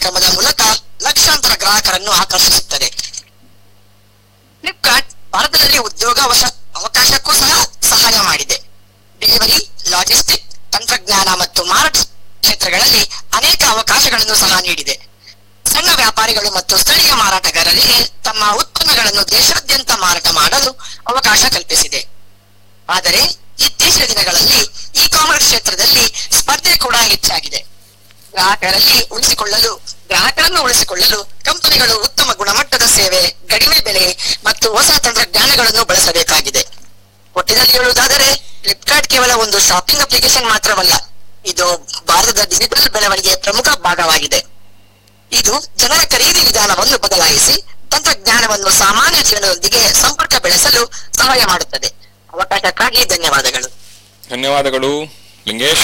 ಕಾರ್ಯಕ್ರಮದ ಮೂಲಕ ಲಕ್ಷಾಂತರ ಗ್ರಾಹಕರನ್ನು ಆಕರ್ಷಿಸುತ್ತದೆ ಫ್ಲಿಪ್ಕಾರ್ಟ್ ಭಾರತದಲ್ಲಿ ಉದ್ಯೋಗ ಅವಶ- ಅವಕಾಶಕ್ಕೂ ಸಹ ಸಹಾಯ ಮಾಡಿದೆ ಡೆಲಿವರಿ ಲಾಜಿಸ್ಟಿಕ್ ತಂತ್ರಜ್ಞಾನ ಮತ್ತು ಮಾರಾಟ ಕ್ಷೇತ್ರಗಳಲ್ಲಿ ಅನೇಕ ಅವಕಾಶಗಳನ್ನು ಸಹ ನೀಡಿದೆ ಸಣ್ಣ ವ್ಯಾಪಾರಿಗಳು ಮತ್ತು ಸ್ಥಳೀಯ ಮಾರಾಟಗಾರರಿಗೆ ತಮ್ಮ ಉತ್ಪನ್ನಗಳನ್ನು ದೇಶಾದ್ಯಂತ ಮಾರಾಟ ಮಾಡಲು ಅವಕಾಶ ಕಲ್ಪಿಸಿದೆ ಆದರೆ ಇತ್ತೀಚಿನ ದಿನಗಳಲ್ಲಿ ಇ ಕಾಮರ್ಸ್ ಕ್ಷೇತ್ರದಲ್ಲಿ ಸ್ಪರ್ಧೆ ಕೂಡ ಹೆಚ್ಚಾಗಿದೆ ಗ್ರಾಹಕರಲ್ಲಿ ಉಳಿಸಿಕೊಳ್ಳಲು ಗ್ರಾಹಕರನ್ನು ಉಳಿಸಿಕೊಳ್ಳಲು ಕಂಪನಿಗಳು ಉತ್ತಮ ಗುಣಮಟ್ಟದ ಸೇವೆ ಕಡಿಮೆ ಬೆಲೆ ಮತ್ತು ಹೊಸ ತಂತ್ರಜ್ಞಾನಗಳನ್ನು ಬಳಸಬೇಕಾಗಿದೆ ಒಟ್ಟಿನಲ್ಲಿ ಹೇಳುವುದಾದರೆ ಫ್ಲಿಪ್ಕಾರ್ಟ್ ಕೇವಲ ಒಂದು ಶಾಪಿಂಗ್ ಅಪ್ಲಿಕೇಶನ್ ಮಾತ್ರವಲ್ಲ ಇದು ಭಾರತದ ಡಿಜಿಟಲ್ ಬೆಳವಣಿಗೆಯ ಪ್ರಮುಖ ಭಾಗವಾಗಿದೆ ಇದು ಜನರ ಖರೀದಿ ವಿಧಾನವನ್ನು ಬದಲಾಯಿಸಿ ತಂತ್ರಜ್ಞಾನವನ್ನು ಸಾಮಾನ್ಯ ಜೀವನದೊಂದಿಗೆ ಸಂಪರ್ಕ ಬೆಳೆಸಲು ಸಹಾಯ ಮಾಡುತ್ತದೆ ಅವಕಾಶಕ್ಕಾಗಿ ಧನ್ಯವಾದಗಳು ಧನ್ಯವಾದಗಳು ಲಿಂಗೇಶ್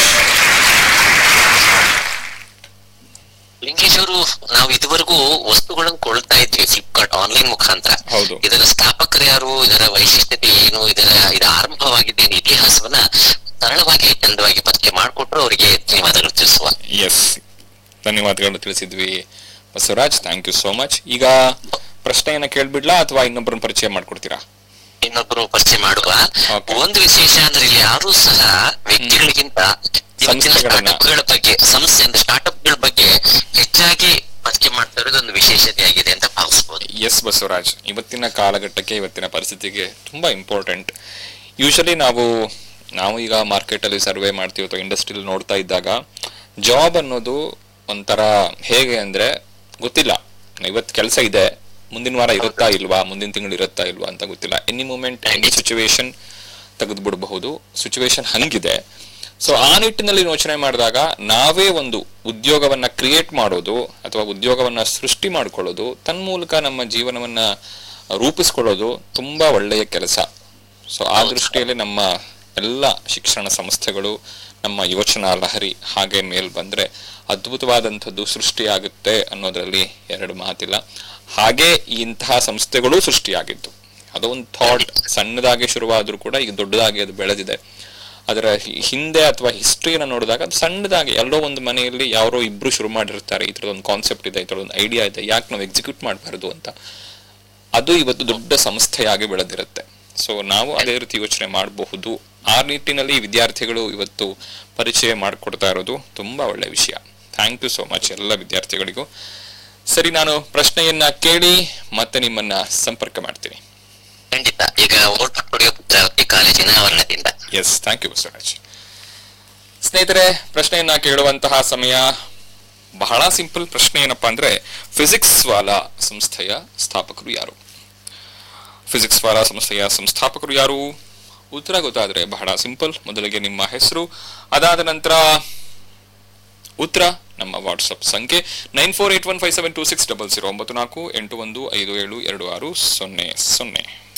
ಲಿಂಗೇಶ್ ಅವರು ನಾವು ಇದುವರೆಗೂ ವಸ್ತುಗಳನ್ನು ಕೊಳ್ತಾ ಇದ್ವಿ ಫ್ಲಿಪ್ಕಾರ್ಟ್ ಆನ್ಲೈನ್ ಮುಖಾಂತರ ಹೌದು. ಇದರ ಸ್ಥಾಪಕರು ಯಾರು ಇದರ ವೈಶಿಷ್ಟ್ಯತೆ ಏನು ಇದರ ಇದು ಆರಂಭವಾಗಿದ್ದೇನು ಇತಿಹಾಸವನ್ನ ಸರಳವಾಗಿ ಚಂದವಾಗಿ ಪರಿಚಯ ಮಾಡಿಕೊಟ್ರು ಅವರಿಗೆ ಧನ್ಯವಾದಗಳು ತಿಳಿಸುವ ಎಸ್ ಧನ್ಯವಾದಗಳು ತಿಳಿಸಿದ್ವಿ Basavaraj thank you so much ಈಗ ಪ್ರಶ್ನೆಯನ್ನ ಕೇಳ್ಬಿಡ್ಲಾ ಅಥವಾ ಇನ್ನೊಬ್ಬರನ್ನ ಪರಿಚಯ ಮಾಡ್ಕೊಡ್ತೀರಾ ಇನ್ನೊಬ್ಬರು ಪರಿಚಯ ಮಾಡುವ Okay. ಒಂದು ವಿಶೇಷ ಅಂದ್ರೆ ಇಲ್ಲಿ ಯಾರು ಸಹ ವ್ಯಕ್ತಿಗಳಿಗಿಂತ ಇವತ್ತಿನ ಸಂಸ್ಥೆಗಳನ್ನ. ಸ್ಟಾರ್ಟ್ಅಪ್ಗಳ ಬಗ್ಗೆ ಸಂಸ್ಥೆ ಅಂದ್ರೆ ಸ್ಟಾರ್ಟ್ಅಪ್ಗಳ ಬಗ್ಗೆ ಹೆಚ್ಚಾಗಿ ಪರಿಚಯ ಮಾಡ್ತಾ ಇರೋದು ಒಂದು ವಿಶೇಷತೆ ಆಗಿದೆ ಅಂತ ಭಾವಿಸಬಹುದು ಎಸ್ ಬಸವರಾಜ್ ಇವತ್ತಿನ ಕಾಲಘಟ್ಟಕ್ಕೆ ಇವತ್ತಿನ ಪರಿಸ್ಥಿತಿಗೆ ತುಂಬಾ ಇಂಪಾರ್ಟೆಂಟ್ ಯೂಶಲಿ ನಾವು ನಾವು ಈಗ ಮಾರ್ಕೆಟ್ ಅಲ್ಲಿ ಸರ್ವೆ ಮಾಡ್ತೀವಿ ಅಥವಾ ಇಂಡಸ್ಟ್ರಿಯಲ್ಲಿ ನೋಡ್ತಾ ಇದ್ದಾಗ ಜಾಬ್ ಅನ್ನೋದು ಒಂಥರ ಹೇಗೆ ಅಂದ್ರೆ ಗೊತ್ತಿಲ್ಲ ಇವತ್ತು ಕೆಲಸ ಇದೆ ಮುಂದಿನ ವಾರ ಇರುತ್ತಾ ಇಲ್ವಾ ಮುಂದಿನ ತಿಂಗಳು ಇರುತ್ತಾ ಇಲ್ವಾ ಅಂತ ಗೊತ್ತಿಲ್ಲ ಎನಿ ಮೂಮೆಂಟ್ ಎನಿ ಸಿಚುವೇಶನ್ ತೆಗೆದು ಬಿಡಬಹುದು ಸಿಚುವೇಶನ್ ಹಂಗಿದೆ ಸೊ ಆ ನಿಟ್ಟಿನಲ್ಲಿ ಯೋಚನೆ ಮಾಡಿದಾಗ ನಾವೇ ಒಂದು ಉದ್ಯೋಗವನ್ನ ಕ್ರಿಯೇಟ್ ಮಾಡೋದು ಅಥವಾ ಉದ್ಯೋಗವನ್ನ ಸೃಷ್ಟಿ ಮಾಡ್ಕೊಳ್ಳೋದು ತನ್ಮೂಲಕ ನಮ್ಮ ಜೀವನವನ್ನ ರೂಪಿಸ್ಕೊಳ್ಳೋದು ತುಂಬಾ ಒಳ್ಳೆಯ ಕೆಲಸ ಸೊ ಆ ದೃಷ್ಟಿಯಲ್ಲಿ ನಮ್ಮ ಎಲ್ಲ ಶಿಕ್ಷಣ ಸಂಸ್ಥೆಗಳು ನಮ್ಮ ಯೋಚನಾ ಲಹರಿ ಹಾಗೆ ಮೇಲ್ ಬಂದ್ರೆ ಅದ್ಭುತವಾದಂಥದ್ದು ಸೃಷ್ಟಿಯಾಗುತ್ತೆ ಅನ್ನೋದ್ರಲ್ಲಿ ಎರಡು ಮಾತಿಲ್ಲ ಹಾಗೆ ಇಂತಹ ಸಂಸ್ಥೆಗಳು ಸೃಷ್ಟಿಯಾಗಿದ್ದು ಅದು ಒಂದು ಥಾಟ್ ಸಣ್ಣದಾಗಿ ಶುರುವಾದ್ರೂ ಕೂಡ ಈಗ ದೊಡ್ಡದಾಗಿ ಅದು ಬೆಳೆದಿದೆ ಅದರ ಹಿ- ಹಿಂದೆ ಅಥವಾ ಹಿಸ್ಟ್ರಿಯನ್ನು ನೋಡಿದಾಗ ಅದು ಸಣ್ಣದಾಗಿ ಎಲ್ಲೋ ಒಂದು ಮನೆಯಲ್ಲಿ ಯಾರೋ ಇಬ್ರು ಶುರು ಮಾಡಿರ್ತಾರೆ ಈ ಥರದೊಂದು ಕಾನ್ಸೆಪ್ಟ್ ಇದೆ ಈ ಥರದೊಂದು ಐಡಿಯಾ ಇದೆ ಯಾಕೆ ನಾವು ಎಕ್ಸಿಕ್ಯೂಟ್ ಮಾಡಬಾರ್ದು ಅಂತ ಅದು ಇವತ್ತು ದೊಡ್ಡ ಸಂಸ್ಥೆಯಾಗಿ ಬೆಳೆದಿರುತ್ತೆ ಸೊ ನಾವು ಅದೇ ರೀತಿ ಯೋಚನೆ ಮಾಡಬಹುದು ಆ ನಿಟ್ಟಿನಲ್ಲಿ ವಿದ್ಯಾರ್ಥಿಗಳು ಇವತ್ತು ಪರಿಚಯ ಮಾಡಿಕೊಡ್ತಾ ಇರೋದು ತುಂಬಾ ಒಳ್ಳೆ ವಿಷಯ ಥ್ಯಾಂಕ್ ಯು ಸೋ ಮಚ್ ಎಲ್ಲ ವಿದ್ಯಾರ್ಥಿಗಳಿಗೂ ಸರಿ ನಾನು ಪ್ರಶ್ನೆಯನ್ನ ಕೇಳಿ ಮತ್ತೆ ನಿಮ್ಮನ್ನ ಸಂಪರ್ಕ ಮಾಡ್ತೀನಿ ಖಂಡಿತ ಈಗ ಓಟ್ ಕೊಡುವ ಭದ್ರಾವತಿ ಕಾಲೇಜಿನ ಆವರಣದಿಂದ ಎಸ್ ಥ್ಯಾಂಕ್ ಯು ಬಸವರಾಜ್ ಸ್ನೇಹಿತರೆ ಪ್ರಶ್ನೆಯನ್ನ ಕೇಳುವಂತಹ ಸಮಯ ಬಹಳ ಸಿಂಪಲ್ ಪ್ರಶ್ನೆ ಏನಪ್ಪಾ ಅಂದ್ರೆ ಫಿಸಿಕ್ಸ್ ವಾಲಾ ಸಂಸ್ಥೆಯ ಸ್ಥಾಪಕರು ಯಾರು ಫಿಸಿಕ್ಸ್ ವಾಲಾ ಸಂಸ್ಥೆಯ ಸಂಸ್ಥಾಪಕರು ಯಾರು ಉತ್ತರ ಗೊತ್ತಾದ್ರೆ ಬಹಳ ಸಿಂಪಲ್ ಮೊದಲಿಗೆ ನಿಮ್ಮ ಹೆಸರು ಅದಾದ ನಂತರ ಉತ್ತರ ನಮ್ಮ ವಾಟ್ಸಪ್ ಸಂಖ್ಯೆ nine four eight one five seven two six double zero ಒಂಬತ್ತು ನಾಲ್ಕು ಎಂಟು ಒಂದು ಐದು ಏಳು ಎರಡು ಆರು ಸೊನ್ನೆ ಸೊನ್ನೆ